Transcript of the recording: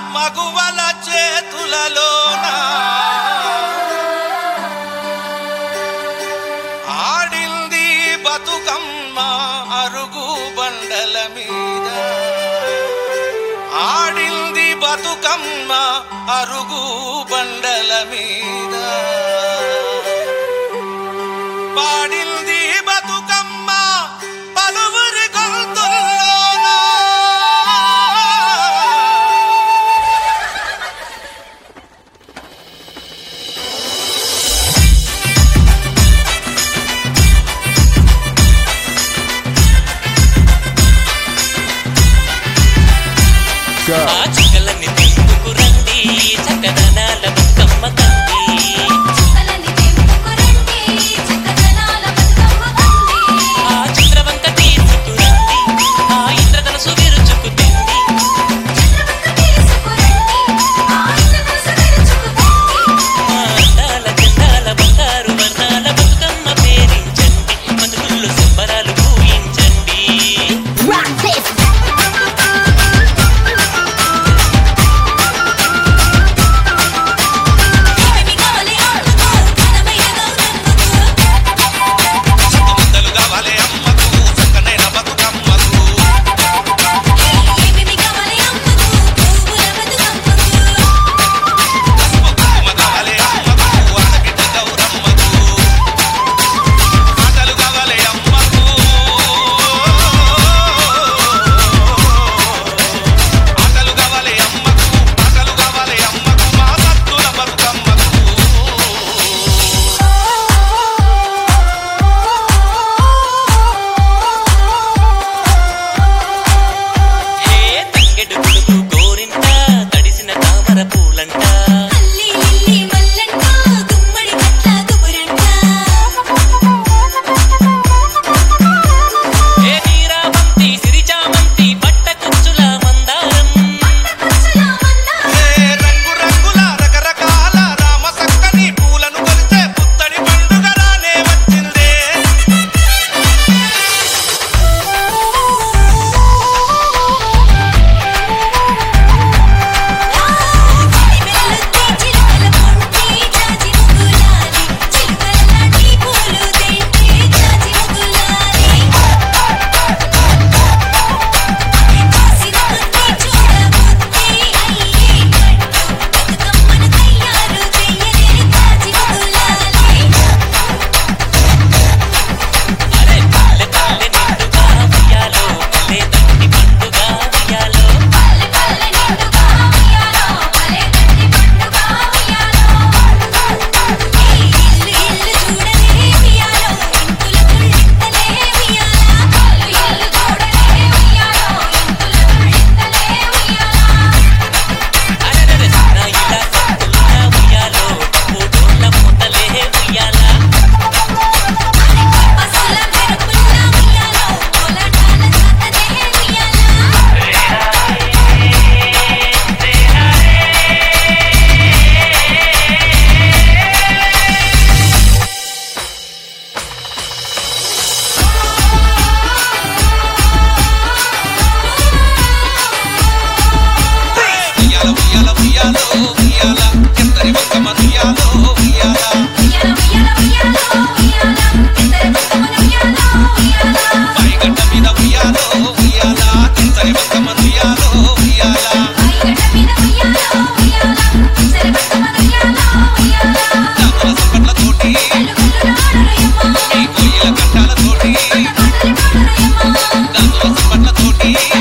మగువల చేతులలోన ఆడింది బతుకమ్మ అరుగు బండల మీద ఆడింది బతుకమ్మ అరుగు బండల మీద పాడింది బతుకమ్మ పలువురి గొంతుల్లోన ఆ చుక్కలన్నీ తెంపుకు రండి చక్కదనాల బతుకమ్మ కండి చుక్కలని తెంపుకురండి చక్కదనాల బతుకమ్మ బండి ఆ చంద్రవంక తీసుకురండి ఆ ఇంద్రధనసు విరుచుకు తిండి చంద్రవంక తీసుకురండి ఆ ఇంద్రధనుసు విరుచుకుతండి మా అందాల చందాల బంగారు వర్ణాల బతుకమ్మ పేరించండి బతుకుల్లో సంబరాలు పూయించండి ఏమి కావాలి అమ్మకు ఘనమైన గౌరమ్మకు ముద్దలు కావాలి అమ్మకు చక్కనైన బతుకమ్మకు ఏమి కావాలి అమ్మకు పువ్వుల బతుకమ్మకు కుంకుమ కావాలి అమ్మకు ఆడబిడ్డ గౌరమ్మకు ఆటలు కావాలి అమ్మకు ఆటలు కావాలి అమ్మకు ఆటలు కావాలి అమ్మకు మా సత్తుల బతుకమ్మకు హే తంగెడు పులుపు గోరింట తడిసిన తామర పూలంట అల్లి లిల్లి మల్లంట గుమ్మడి కట్ల గుబురంట హే నీరావంతి సిరిచామంతి పట్ట కుచ్చుల మందారం పచ్చల మందారం ఏ రంగు రంగుల రకరకాల రామ సక్కని పూలను కొలిచే పుత్తడి పండుగ రానే వచ్చిందే చిలిమెల్లుద్ది చిలుకల పొంటి జాజి ముగ్గులాలి చిలుకల్లాంటి పూలు తెంటి జాజి ముగ్గులాలి చూసిన కొద్ది చూడబుద్ది అయ్యి కట్టు బతుకమ్మను తయారు చెయ్యలే జాజి ముగ్గులాలి అరే పల్లె పల్లె నిండుగా ఉయ్యాలో పల్లె తండ్రి పండుగ ఉయ్యాలో పల్లె పల్లె నిండుగా ఉయ్యాలో పల్లె తండ్రి పండుగ ఉయ్యాలో ఈ ఇల్లు ఇల్లు చూడలే ఉయ్యాలో ఇంతుల తుళ్ళింతలే ఉయ్యాలా ఇల్లు ఇల్లు చూడలే ఉయ్యాలో ఇంతుల తుళ్ళింతలే ఉయ్యాలా అరెరెరె చిన్న ఇలా సత్తున్న ఉయ్యాలో పూటోళ్ళ ముద్దలే ఉయ్యాలా పసుల మెరుపుల ఉయ్యాలో కోలాటాల జాతరే ఉయ్యాలా ఉయ్యాల ఉయ్యాల ఉయ్యాలో ఉయ్యాల ఎంతరి బతుకమ్మ ఉయ్యాలో ఉయ్యాల ఉయ్యాల ఉయ్యాల ఉయ్యాలో ఉయ్యాల ఎందరి బతుకమ్మను ఉయ్యాలో ఉయ్యాలా పైగడ్డ మీద ఉయ్యాలో ఉయ్యాల ఎంతరి బతుకమ్మ ఉయ్యాలో ఉయ్యాల ఐగడ్డ మీద ఉయ్యాలో ఉయ్యాల ఎందరి బతుకమ్మను ఉయ్యాలో ఉయ్యాలా దాగుల సంపట్ల తోటి అలుగులు రాడురయమ్మ ఈ కోయిల గంటాల తోటి పాటలు పాడురయమ్మ దాగుల సంపట్ల తోటి